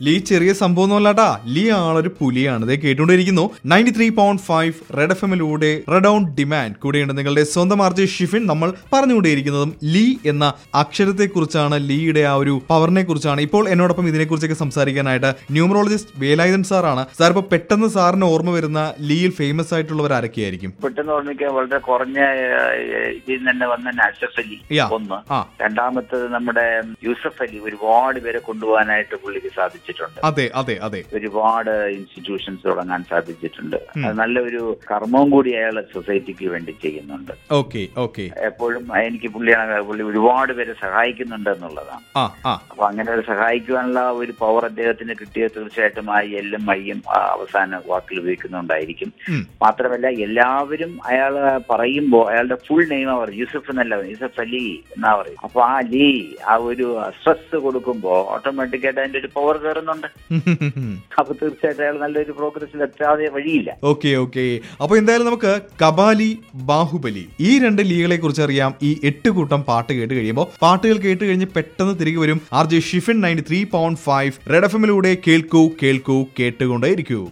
Lee ചെറിയ സംഭവം അല്ലാട്ടാ Lee ആളൊരു പുലിയാണ് ഇതേ കേട്ടുകൊണ്ടിരിക്കുന്നു ninety three point five red F എമ്മിലൂടെ റെഡ് ഓൺ ഡിമാൻഡ് കൂടെയുണ്ട് നിങ്ങളുടെ സ്വന്തം ആർജെ ഷിഫിൻ നമ്മൾ പറഞ്ഞുകൊണ്ടേയിരിക്കുന്നതും ലീ എന്ന അക്ഷരത്തെ കുറിച്ചാണ് ലീയുടെ ആ ഒരു പവറിനെ കുറിച്ചാണ് ഇപ്പോൾ എന്നോടൊപ്പം ഇതിനെക്കുറിച്ചൊക്കെ സംസാരിക്കാനായിട്ട് ന്യൂമറോളജിസ്റ്റ് വേലായുധൻ സാറാണ് സാർ ഇപ്പോൾ പെട്ടെന്ന് സാറിന് ഓർമ്മ വരുന്ന ലീയിൽ ഫേമസ് ആയിട്ടുള്ളവർ ആരൊക്കെയായിരിക്കും പെട്ടെന്ന് ഓർമ്മിക്കാൻ വളരെ കുറഞ്ഞ ഏഹ്, ഇതിൽ നിന്ന് തന്നെ വന്ന അഷഫ് അലി യാ. ഒന്ന് ആ രണ്ടാമത്തത് നമ്മുടെ യൂസഫ് അലി ഒരുപാട് പേരെ കൊണ്ടുപോകാനായിട്ട് പുള്ളിക്ക് സാധിച്ചിട്ടുണ്ട് അതെ അതെ അതെ ഒരുപാട് ഇൻസ്റ്റിറ്റ്യൂഷൻസ് തുടങ്ങാൻ സാധിച്ചിട്ടുണ്ട് അത് നല്ലൊരു കർമ്മവും കൂടി അയാൾ സൊസൈറ്റിക്ക് വേണ്ടി ചെയ്യുന്നുണ്ട് ഓക്കെ ഓക്കെ എപ്പോഴും എനിക്ക് പുള്ളിയാണ് പുള്ളി ഒരുപാട് പേരെ സഹായിക്കുന്നുണ്ട് എന്നുള്ളതാണ് ആ ആ അപ്പൊ അങ്ങനെ ഒരു സഹായിക്കുവാനുള്ള ഒരു പവർ അദ്ദേഹത്തിന് കിട്ടിയത് തീർച്ചയായിട്ടും ആ എല്ലും മയ്യും ആ അവസാന വാക്കിൽ ഉപയോഗിക്കുന്നുണ്ടായിരിക്കും ഉം. മാത്രമല്ല എല്ലാവരും അയാൾ പറയുമ്പോൾ അയാളുടെ ഫുൾ നെയിം അവർ യൂസഫ് എന്നല്ല യൂസഫ് അലി എന്നാ പറയും അപ്പൊ ആ അലി ആ ഒരു സ്ട്രെസ് കൊടുക്കുമ്പോൾ ഓട്ടോമാറ്റിക്കായിട്ട് അതിന്റെ ഒരു പവർ കയറുന്നുണ്ട് അപ്പൊ തീർച്ചയായിട്ടും അയാൾ നല്ലൊരു പ്രോഗ്രസ്സിൽ എത്താതെ വഴിയില്ല ഓക്കെ ഓക്കെ അപ്പൊ എന്തായാലും നമുക്ക് കബാലി ബാഹുബലി ഈ രണ്ട് ലീഗുകളെ കുറിച്ച് അറിയാം ഈ എട്ട് കൂട്ടം പാട്ട് കേട്ട് കഴിയുമ്പോൾ പാട്ടുകൾ കേട്ട് കഴിഞ്ഞ് പെട്ടെന്ന് തിരികെ വരും R J Shifin ninety three point five red F എമ്മിലൂടെ കേൾക്കൂ കേൾക്കൂ കേട്ടുകൊണ്ടേയിരിക്കൂ